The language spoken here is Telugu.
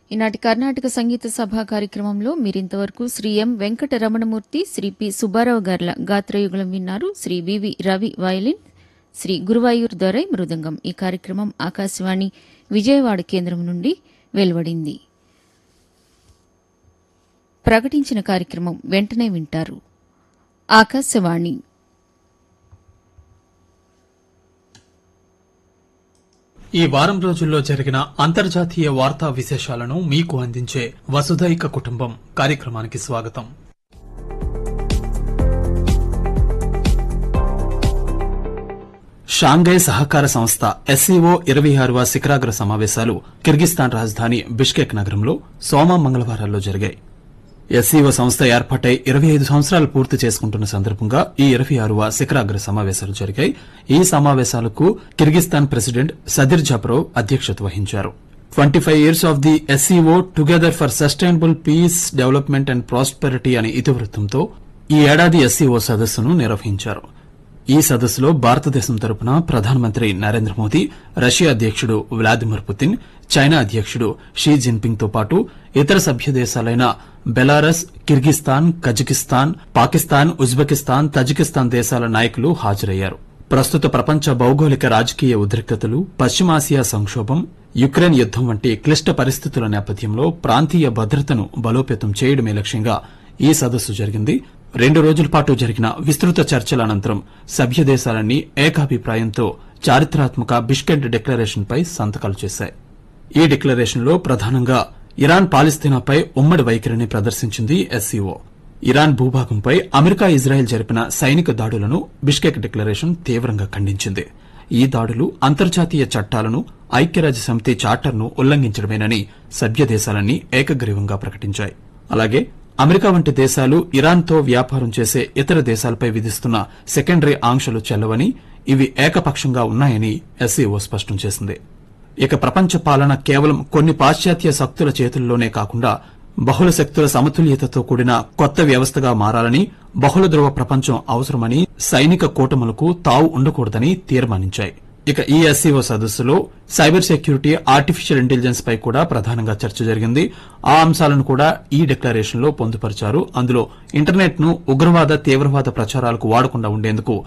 ఈనాటి కర్ణాటక సంగీత సభ కార్యక్రమంలో మీరింతవరకు శ్రీ ఎం వెంకట రమణమూర్తి శ్రీ పి సుబ్బారావు గార్ల గాత్రయుగళం విన్నారు శ్రీ వివి రవి వయలిన్ శ్రీ గురువాయూర్ దొరై మృదంగం ఈ కార్యక్రమం ఆకాశవాణి విజయవాడ కేంద్రం నుండి వెలువడింది ప్రకటించిన కార్యక్రమం వెంటనే వింటారు ఆకాశవాణి ఈ వారం రోజుల్లో జరిగిన అంతర్జాతీయ వార్తా విశేషాలను మీకు అందించే వసుధైక కుటుంబం కార్యక్రమానికి స్వాగతం షాంఘై సహకార సంస్థ ఎస్సీఓ ఇరవై ఆరవ శిఖరాగ్ర సమావేశాలు కిర్గిస్తాన్ రాజధాని బిష్కెక్ నగరంలో సోమ మంగళవారాల్లో జరిగాయి ఎస్సీఓ సంస్థ ఏర్పాటై ఇరవై ఐదు సంవత్సరాలు పూర్తి చేసుకుంటున్న సందర్భంగా ఈ ఇరవై ఆరవ శిఖరాగ్ర సమావేశాలు జరిగాయి ఈ సమావేశాలకు కిర్గిస్తాన్ ప్రెసిడెంట్ సదిర్ జప్రోవ్ అధ్యక్షత వహించారు twenty five years of the SCO together for sustainable peace development and prosperity అనే ఇతివృత్తంతో ఈ ఏడాది ఎస్సీఓ సదస్సును నిర్వహించారు ఈ సదస్సులో భారతదేశం తరపున ప్రధానమంత్రి నరేంద్ర మోదీ రష్యా అధ్యకుడు వ్లాదిమిర్ పుతిన్ చైనా అధ్యకుడు షీ జిన్పింగ్ తో పాటు ఇతర సభ్య దేశాలైన Belarus Kyrgyzstan Kazakhstan Pakistan Uzbekistan Tajikistan దేశాల నాయకులు హాజరయ్యారు ప్రస్తుత ప్రపంచ భౌగోళిక రాజకీయ ఉద్రిక్తతలు పశ్చిమాసియా సంక్షోభం యుక్రెయిన్ యుద్దం వంటి క్లిష్ట పరిస్థితుల నేపథ్యంలో ప్రాంతీయ భద్రతను బలోపేతం చేయడమే లక్ష్యంగా ఈ సదస్సు జరిగింది రెండు రోజుల పాటు జరిగిన విస్తృత చర్చల అనంతరం సభ్య దేశాలన్నీ ఏకాభిప్రాయంతో చారిత్రాత్మక బిష్కెట్ డిక్లరేషన్పై సంతకాలు చేశాయి ఈ డిక్లరేషన్లో ప్రధానంగా ఇరాన్ పాలిస్తీనాపై ఉమ్మడి వైఖరిని ప్రదర్శించింది ఎస్సీఓ ఇరాన్ భూభాగంపై అమెరికా ఇజ్రాయెల్ జరిపిన సైనిక దాడులను బిష్కెక్ డిక్లరేషన్ తీవ్రంగా ఖండించింది ఈ దాడులు అంతర్జాతీయ చట్టాలను ఐక్యరాజ్య సమితి చార్టర్ను ఉల్లంఘించడమేనని సభ్య దేశాలన్నీ ఏకగ్రీవంగా ప్రకటించాయి అలాగే అమెరికా వంటి దేశాలు ఇరాన్తో వ్యాపారం చేసే ఇతర దేశాలపై విధిస్తున్న సెకండరీ ఆంక్షలు చెల్లవని ఇవి ఏకపక్షంగా ఉన్నాయని ఎస్సీఓ స్పష్టం చేసింది ఇక ప్రపంచ పాలన కేవలం కొన్ని పాశ్చాత్య శక్తుల చేతుల్లోనే కాకుండా బహుళ శక్తుల సమతుల్యతతో కూడిన కొత్త వ్యవస్థగా మారాలని బహుళ ధ్రువ ప్రపంచం అవసరమని సైనిక కూటములకు తావు ఉండకూడదని తీర్మానించాయి ఇక ఈ ఎస్సీఓ సదస్సులో సైబర్ సెక్యూరిటీ ఆర్టిఫిషియల్ ఇంటెలిజెన్స్ పై కూడా ప్రధానంగా చర్చ జరిగింది ఆ అంశాలను కూడా ఈ డిక్లరేషన్ లో పొందుపరిచారు అందులో ఇంటర్నెట్ ను ఉగ్రవాద తీవ్రవాద ప్రచారాలకు వాడకుండా ఉండేందుకు